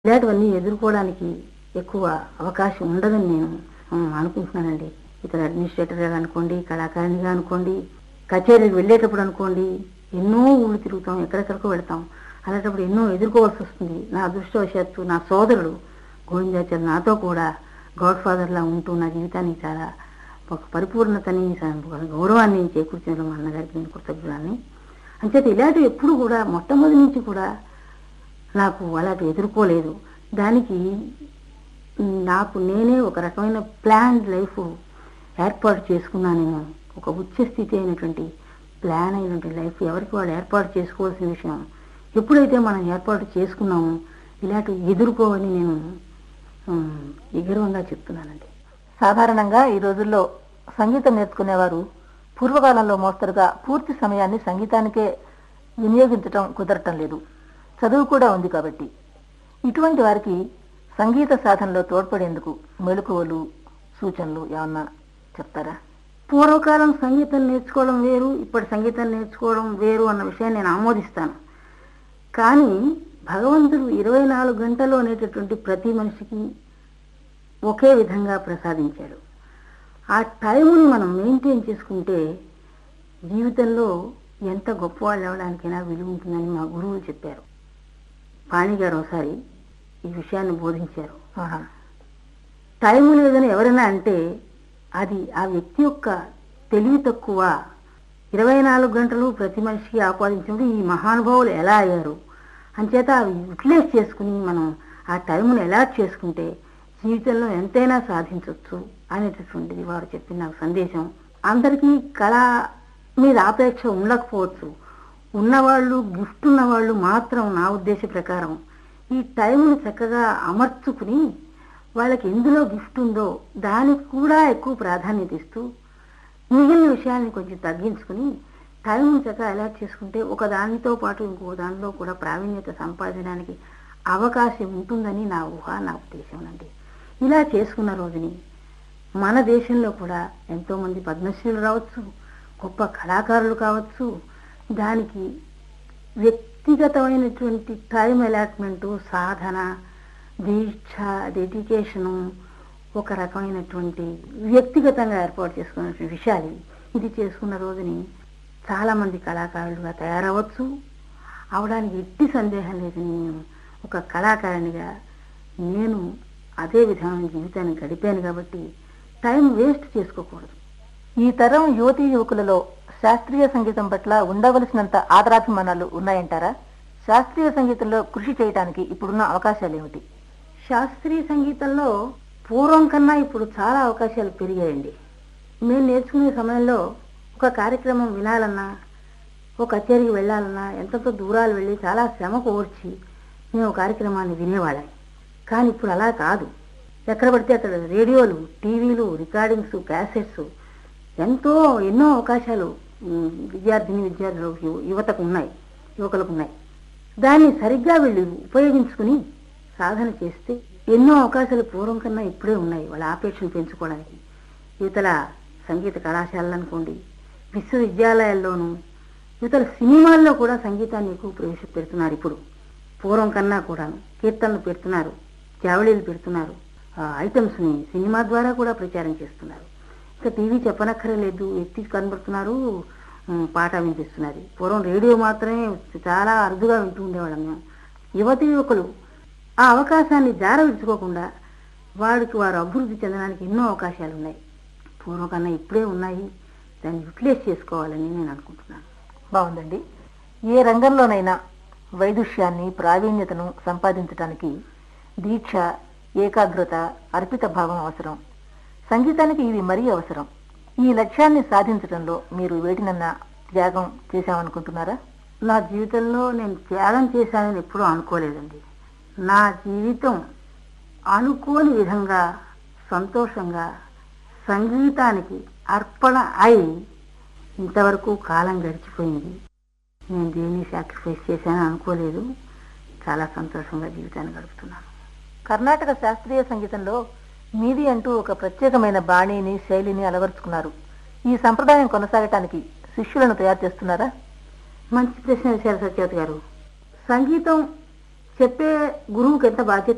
ఇలాంటివన్నీ ఎదుర్కోవడానికి ఎక్కువ అవకాశం ఉండదని నేను ఉమ్, అనుకుంటున్నానండి ఇతర అడ్మినిస్ట్రేటర్గా అనుకోండి కళాకారిణిగా అనుకోండి కచేరీకి వెళ్ళేటప్పుడు అనుకోండి ఎన్నో ఊళ్ళు తిరుగుతాం ఎక్కడెక్కడికో వెళ్తాం అలాంటప్పుడు ఎన్నో ఎదుర్కోవాల్సి వస్తుంది నా అదృష్టవశాత్తు నా సోదరుడు గోవిందాచార్య నాతో కూడా గాడ్ ఫాదర్లా ఉంటూ నా జీవితానికి చాలా ఒక పరిపూర్ణతని స- గౌరవాన్ని చేకూర్చిన మా అన్నగారికి నేను కృతజ్ఞురాన్ని అంచేత ఇలాంటివి ఎప్పుడు కూడా మొట్టమొదటి నుంచి కూడా నాకు అలాంటి ఎదుర్కోలేదు దానికి నాకు నేనే ఒక రకమైన ప్లాన్ లైఫ్ ఏర్పాటు చేసుకున్నాను నేను ఒక ఉచ్చ స్థితి అయినటువంటి ప్లాన్ అయినటువంటి లైఫ్ ఎవరికి వాళ్ళు ఏర్పాటు చేసుకోవాల్సిన విషయం ఎప్పుడైతే మనం ఏర్పాటు చేసుకున్నామో ఇలాంటివి ఎదుర్కోవని నేను ఉమ్, విగర్వంగా చెప్తున్నానండి సాధారణంగా ఈ రోజుల్లో సంగీతం నేర్చుకునేవారు పూర్వకాలంలో మోస్తరుగా పూర్తి సమయాన్ని సంగీతానికే వినియోగించటం కుదరటం లేదు చదువు కూడా ఉంది కాబట్టి ఇటువంటి వారికి సంగీత సాధనలో తోడ్పడేందుకు మెలకువలు సూచనలు ఏమన్నా చెప్తారా పూర్వకాలం సంగీతం నేర్చుకోవడం వేరు ఇప్పటి సంగీతం నేర్చుకోవడం వేరు అన్న విషయాన్ని నేను ఆమోదిస్తాను కానీ భగవంతుడు ఇరవై నాలుగు గంటలు అనేటటువంటి ప్రతి మనిషికి ఒకే విధంగా ప్రసాదించాడు ఆ టైముని మనం మెయింటైన్ చేసుకుంటే జీవితంలో ఎంత గొప్పవాళ్ళు అవ్వడానికైనా విలువ ఉంటుందని మా గురువులు చెప్పారు పాణి గారు ఒకసారి ఈ విషయాన్ని బోధించారు ఆహా. టైం లేదని ఎవరైనా అంటే అది ఆ వ్యక్తి యొక్క తెలివి తక్కువ ఇరవై నాలుగు గంటలు ప్రతి మనిషికి ఆపాదించినప్పుడు ఈ మహానుభావులు ఎలా అయ్యారు అంచేత అవి యూటిలైజ్ చేసుకుని మనం ఆ టైంను ఎలాట్ చేసుకుంటే జీవితంలో ఎంతైనా సాధించవచ్చు అనేటటువంటిది వారు చెప్పిన నాకు సందేశం అందరికీ కళ మీద ఆపేక్ష ఉండకపోవచ్చు ఉన్నవాళ్ళు గిఫ్ట్ ఉన్నవాళ్ళు మాత్రం నా ఉద్దేశ ప్రకారం ఈ టైంను చక్కగా అమర్చుకుని వాళ్ళకి ఎందులో గిఫ్ట్ ఉందో దానికి కూడా ఎక్కువ ప్రాధాన్యత ఇస్తూ మిగిలిన విషయాన్ని కొంచెం తగ్గించుకుని టైం చక్కగా అలర్ట్ చేసుకుంటే ఒక దానితో పాటు ఇంకో దానిలో కూడా ప్రావీణ్యత సంపాదించడానికి అవకాశం ఉంటుందని నా ఊహ నా ఉద్దేశం అండి ఇలా చేసుకున్న రోజుని మన దేశంలో కూడా ఎంతోమంది పద్మశ్రీలు రావచ్చు గొప్ప కళాకారులు కావచ్చు దానికి వ్యక్తిగతమైనటువంటి టైం అలాట్మెంటు సాధన దీక్ష డెడికేషను ఒక రకమైనటువంటి వ్యక్తిగతంగా ఏర్పాటు చేసుకున్నటువంటి విషయాలు ఇవి. ఇది చేసుకున్న రోజుని చాలామంది కళాకారులుగా తయారవచ్చు అవడానికి ఎట్టి సందేహం లేదని నేను ఒక కళాకారునిగా నేను అదే విధమైన జీవితాన్ని గడిపాను కాబట్టి టైం వేస్ట్ చేసుకోకూడదు ఈ తరం యువతీ యువకులలో శాస్త్రీయ సంగీతం పట్ల ఉండవలసినంత ఆదరాభిమానాలు ఉన్నాయంటారా శాస్త్రీయ సంగీతంలో కృషి చేయడానికి ఇప్పుడున్న అవకాశాలు ఏమిటి శాస్త్రీయ సంగీతంలో పూర్వం కన్నా ఇప్పుడు చాలా అవకాశాలు పెరిగాయండి మేము నేర్చుకునే సమయంలో ఒక కార్యక్రమం వినాలన్నా ఒక కచేరీకి వెళ్ళాలన్నా ఎంతతో దూరాలు వెళ్ళి చాలా శ్రమ కోర్చి మేము ఒక కార్యక్రమాన్ని వినేవాళ్ళం కానీ ఇప్పుడు అలా కాదు ఎక్కడ పడితే అక్కడ రేడియోలు టీవీలు రికార్డింగ్స్ క్యాసెట్స్ ఎంతో ఎన్నో అవకాశాలు ఉమ్, విద్యార్థిని విద్యార్థులకు యువ- యువతకు ఉన్నాయి యువకులకు ఉన్నాయి దాన్ని సరిగ్గా వీళ్ళు ఉపయోగించుకుని సాధన చేస్తే ఎన్నో అవకాశాలు పూర్వం కన్నా ఇప్పుడే ఉన్నాయి వాళ్ళ ఆపేక్షను పెంచుకోవడానికి యువతల సంగీత కళాశాలలు అనుకోండి విశ్వవిద్యాలయాల్లోనూ యువతల సినిమాల్లో కూడా సంగీతాన్ని ఎక్కువ ప్రవేశపెడుతున్నారు ఇప్పుడు పూర్వం కన్నా కూడా కీర్తనలు పెడుతున్నారు జావళీలు పెడుతున్నారు ఆ ఐటమ్స్ని సినిమా ద్వారా కూడా ప్రచారం చేస్తున్నారు ఇంకా టీవీ చెప్పనక్కర్లేదు ఎత్తి కనబడుతున్నారు ఉమ్, పాట వినిపిస్తున్నది పూర్వం రేడియో మాత్రమే చాలా అరుదుగా వింటూ ఉండేవాళ్ళం మేము యువతి యువకులు ఆ అవకాశాన్ని జార విడుచుకోకుండా వాడికి వారు అభివృద్ధి చెందడానికి ఎన్నో అవకాశాలు ఉన్నాయి పూర్వం కన్నా ఇప్పుడే ఉన్నాయి దాన్ని యూటిలైజ్ చేసుకోవాలని నేను అనుకుంటున్నాను బాగుందండి ఏ రంగంలోనైనా వైదుష్యాన్ని ప్రావీణ్యతను సంపాదించడానికి దీక్ష ఏకాగ్రత అర్పిత భావం అవసరం సంగీతానికి ఇవి మరీ అవసరం ఈ లక్ష్యాన్ని సాధించడంలో మీరు వేటినన్నా త్యాగం చేశామనుకుంటున్నారా నా జీవితంలో నేను త్యాగం చేశానని ఎప్పుడూ అనుకోలేదండి నా జీవితం అనుకోని విధంగా సంతోషంగా సంగీతానికి అర్పణ అయి ఇంతవరకు కాలం గడిచిపోయింది నేను దేన్ని సాక్రిఫైస్ చేశానని అనుకోలేదు చాలా సంతోషంగా జీవితాన్ని గడుపుతున్నాను కర్ణాటక శాస్త్రీయ సంగీతంలో మీది అంటూ ఒక ప్రత్యేకమైన బాణీని శైలిని అలవరుచుకున్నారు ఈ సంప్రదాయం కొనసాగటానికి శిష్యులను తయారు చేస్తున్నారా మంచి ప్రశ్న వేశారు సత్యవతి గారు సంగీతం చెప్పే గురువుకి ఎంత బాధ్యత